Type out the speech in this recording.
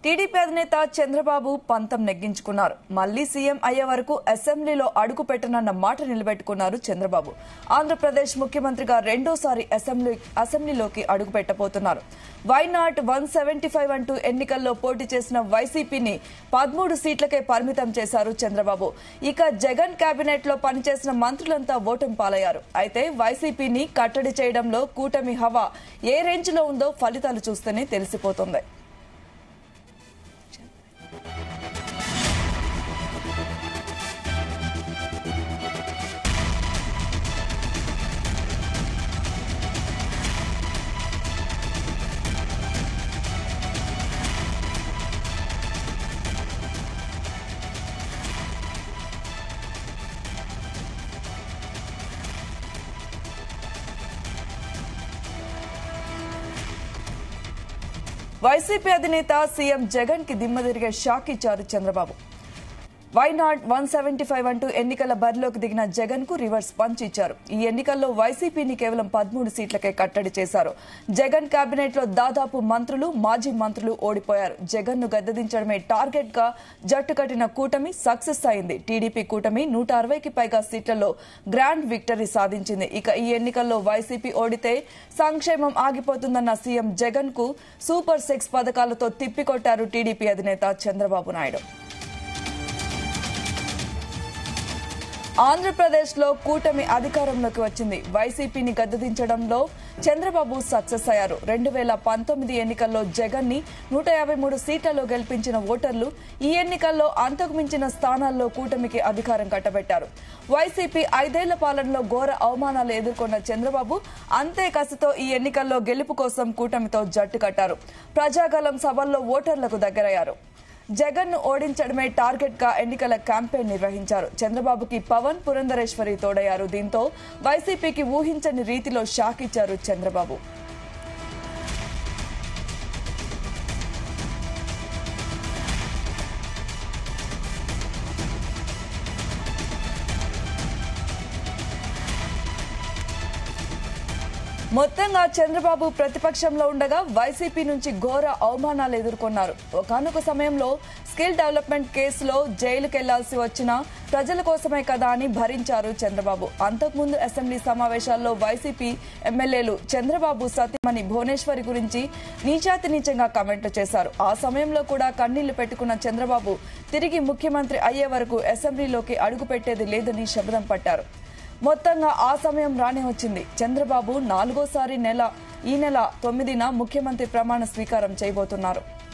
TDP అధినేత చంద్రబాబు పంతం నెగ్గించుకున్నారు మళ్లీ సీఎం అయ్యే వరకు అసెంబ్లీలో అడుగు పెట్టనన్న మాట నిలబెట్టుకున్నారు చంద్రబాబు ఆంధ్రప్రదేశ్ ముఖ్యమంత్రిగా రెండోసారి అసెంబ్లీ అసెంబ్లీలోకి అడుగు పెట్టబోతున్నారు వైనాట్ వన్ సెవెంటీ ఫైవ్ అంటూ ఎన్నికల్లో పోటీ చేసిన వైసీపీని పదమూడు సీట్లకే పరిమితం చేశారు చంద్రబాబు ఇక జగన్ కేబినెట్ లో పనిచేసిన మంత్రులంతా ఓటమి పాలయ్యారు అయితే వైసీపీని కట్టడి చేయడంలో కూటమి హవా ఏ రేంజ్ లో ఉందో ఫలితాలు చూస్తేనే తెలిసిపోతుంది వైసీపీ అధినేత సీఎం జగన్ కి దిమ్మ తిరిగే షాక్ ఇచ్చారు Chandrababu why not one seventy five అంటూ ఎన్నికల బరిలోకి దిగిన జగన్ కు రివర్స్ పంచ్ ఇచ్చారు ఈ ఎన్నికల్లో వైసీపీని కేవలం పదమూడు సీట్లకే కట్టడి చేశారు జగన్ కేబినెట్ లో దాదాపు మంత్రులు మాజీ మంత్రులు ఓడిపోయారు జగన్ ను గద్దెదించడమే టార్గెట్ గా జట్టు కట్టిన కూటమి సక్సెస్ అయింది టీడీపీ కూటమి నూట అరవైకి పైగా సీట్లలో గ్రాండ్ విక్టరీ సాధించింది ఇక ఈ ఎన్నికల్లో వైసీపీ ఓడితే సంక్షేమం ఆగిపోతుందన్న సీఎం జగన్ కు సూపర్ సిక్స్ పథకాలతో తిప్పికొట్టారు టీడీపీ అధినేత చంద్రబాబు నాయుడు ఆంధ్రప్రదేశ్ లో కూటమి అధికారంలోకి వచ్చింది వైసీపీని గద్దెదించడంలో చంద్రబాబు సక్సెస్ అయ్యారు రెండు వేల పంతొమ్మిది ఎన్నికల్లో జగన్ ని నూట యాభై మూడు సీట్లలో గెలిపించిన ఓటర్లు ఈ ఎన్నికల్లో అంతకు మించిన స్థానాల్లో కూటమికి అధికారం కట్టబెట్టారు వైసీపీ ఐదేళ్ల పాలనలో ఘోర అవమానాలు ఎదుర్కొన్న చంద్రబాబు అంతే కసితో ఈ ఎన్నికల్లో గెలుపు కోసం కూటమితో జట్టు కట్టారు ప్రజాగలం సభల్లో ఓటర్లకు దగ్గరయ్యారు జగన్ ను ఓడించడమే టార్గెట్ గా ఎన్నికల క్యాంపెయిన్ నిర్వహించారు చంద్రబాబుకి పవన్ పురంధరేశ్వరి తోడయ్యారు దీంతో వైసీపీకి ఊహించని రీతిలో షాక్ ఇచ్చారు చంద్రబాబు మొత్తంగా చంద్రబాబు ప్రతిపక్షంలో ఉండగా వైసీపీ నుంచి ఘోర అవమానాలు ఎదుర్కొన్నారు ఒకనొక సమయంలో స్కిల్ డెవలప్మెంట్ కేసులో జైలుకు వెళ్లాల్సి వచ్చిన ప్రజల కోసమే కదా అని భరించారు చంద్రబాబు అంతకుముందు అసెంబ్లీ సమావేశాల్లో వైసీపీ ఎమ్మెల్యేలు చంద్రబాబు సతీమణి భువనేశ్వరి గురించి నీచాతి నీచంగా కామెంట్లు చేశారు ఆ సమయంలో కూడా కన్నీళ్లు పెట్టుకున్న చంద్రబాబు తిరిగి ముఖ్యమంత్రి అయ్యే వరకు అసెంబ్లీలోకి అడుగు పెట్టేది లేదని శబ్దం పట్టారు మొత్తంగా ఆ సమయం రానే వచ్చింది చంద్రబాబు నాలుగోసారి నెల ఈ నెల తొమ్మిదిన ముఖ్యమంత్రి ప్రమాణ స్వీకారం చేయబోతున్నారు